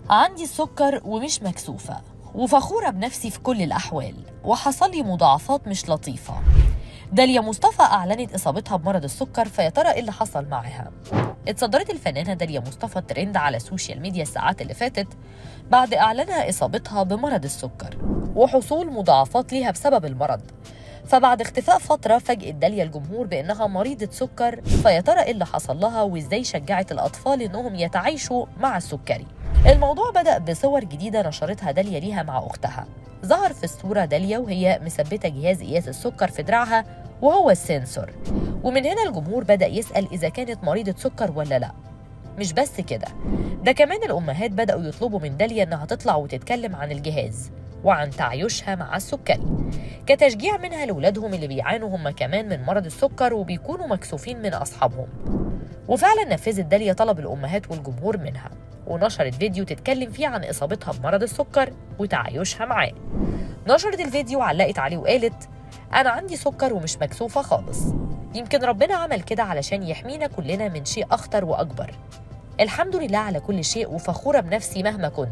عندي السكر ومش مكسوفة وفخورة بنفسي في كل الأحوال وحصل لي مضاعفات مش لطيفة داليا مصطفى أعلنت إصابتها بمرض السكر فيا ترى إيه اللي حصل معاها اتصدرت الفنانة داليا مصطفى الترند على السوشيال ميديا الساعات اللي فاتت بعد إعلانها إصابتها بمرض السكر وحصول مضاعفات ليها بسبب المرض فبعد اختفاء فترة فاجئت داليا الجمهور بأنها مريضة سكر فيا ترى إيه اللي حصل لها وإزاي شجعت الأطفال إنهم يتعايشوا مع السكري الموضوع بدأ بصور جديدة نشرتها داليا ليها مع أختها ظهر في الصورة داليا وهي مثبتة جهاز قياس السكر في دراعها وهو السنسور ومن هنا الجمهور بدأ يسأل إذا كانت مريضة سكر ولا لأ مش بس كده ده كمان الأمهات بدأوا يطلبوا من داليا إنها تطلع وتتكلم عن الجهاز وعن تعايشها مع السكري كتشجيع منها لأولادهم اللي بيعانوا هم كمان من مرض السكر وبيكونوا مكسوفين من أصحابهم وفعلا نفذت داليا طلب الأمهات والجمهور منها ونشرت فيديو تتكلم فيه عن إصابتها بمرض السكر وتعايشها معاه نشرت الفيديو وعلقت عليه وقالت أنا عندي سكر ومش مكسوفة خالص يمكن ربنا عمل كده علشان يحمينا كلنا من شيء أخطر وأكبر الحمد لله على كل شيء وفخورة بنفسي مهما كنت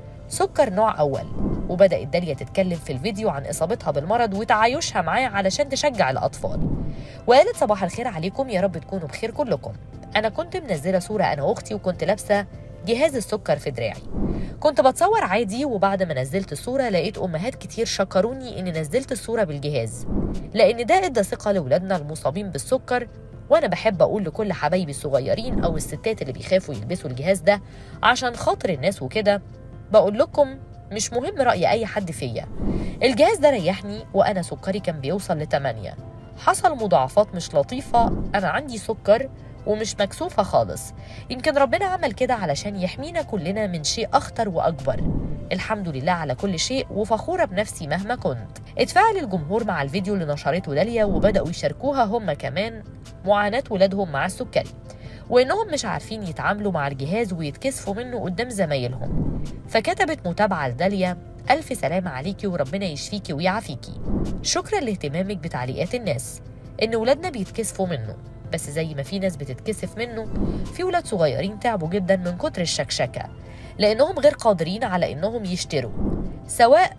سكر نوع أول وبدأت داليا تتكلم في الفيديو عن إصابتها بالمرض وتعايشها معاه علشان تشجع الأطفال وقالت صباح الخير عليكم يا رب تكونوا بخير كلكم أنا كنت منزلة صورة أنا وأختي وكنت لابسة جهاز السكر في دراعي كنت بتصور عادي وبعد ما نزلت الصورة لقيت أمهات كتير شكروني إني نزلت الصورة بالجهاز لأن ده إدى ثقة لأولادنا المصابين بالسكر وأنا بحب أقول لكل حبايبي الصغيرين أو الستات اللي بيخافوا يلبسوا الجهاز ده عشان خاطر الناس وكده بقول لكم مش مهم رأي أي حد فيا الجهاز ده ريحني وأنا سكري كان بيوصل لتمانية حصل مضاعفات مش لطيفة أنا عندي سكر ومش مكسوفة خالص يمكن ربنا عمل كده علشان يحمينا كلنا من شيء أخطر وأكبر الحمد لله على كل شيء وفخورة بنفسي مهما كنت اتفاعل الجمهور مع الفيديو اللي نشرته داليا وبدأوا يشاركوها هم كمان معاناة ولادهم مع السكري وإنهم مش عارفين يتعاملوا مع الجهاز ويتكسفوا منه قدام زمايلهم فكتبت متابعة لداليا ألف سلام عليكي وربنا يشفيكي ويعافيكي شكرا لاهتمامك بتعليقات الناس إن ولادنا بيتكسفوا منه بس زي ما في ناس بتتكسف منه في ولاد صغيرين تعبوا جدا من كتر الشكشكة لأنهم غير قادرين على إنهم يشتروا سواء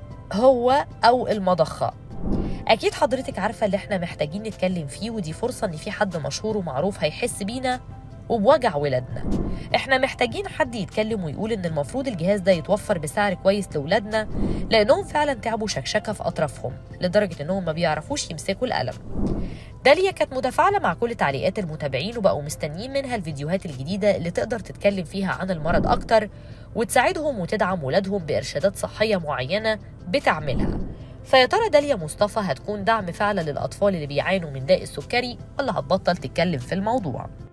هو أو المضخة أكيد حضرتك عارفة اللي احنا محتاجين نتكلم فيه ودي فرصة إن في حد مشهور ومعروف هيحس بينا وبوجع ولادنا احنا محتاجين حد يتكلم ويقول ان المفروض الجهاز ده يتوفر بسعر كويس لاولادنا لانهم فعلا تعبوا شكشكه في اطرافهم لدرجه انهم ما بيعرفوش يمسكوا القلم داليا كانت متفاعلة مع كل تعليقات المتابعين وبقوا مستنيين منها الفيديوهات الجديدة اللي تقدر تتكلم فيها عن المرض أكتر وتساعدهم وتدعم ولادهم بإرشادات صحية معينة بتعملها فيا ترى داليا مصطفى هتكون دعم فعلا للأطفال اللي بيعانوا من داء السكري ولا هتبطل تتكلم في الموضوع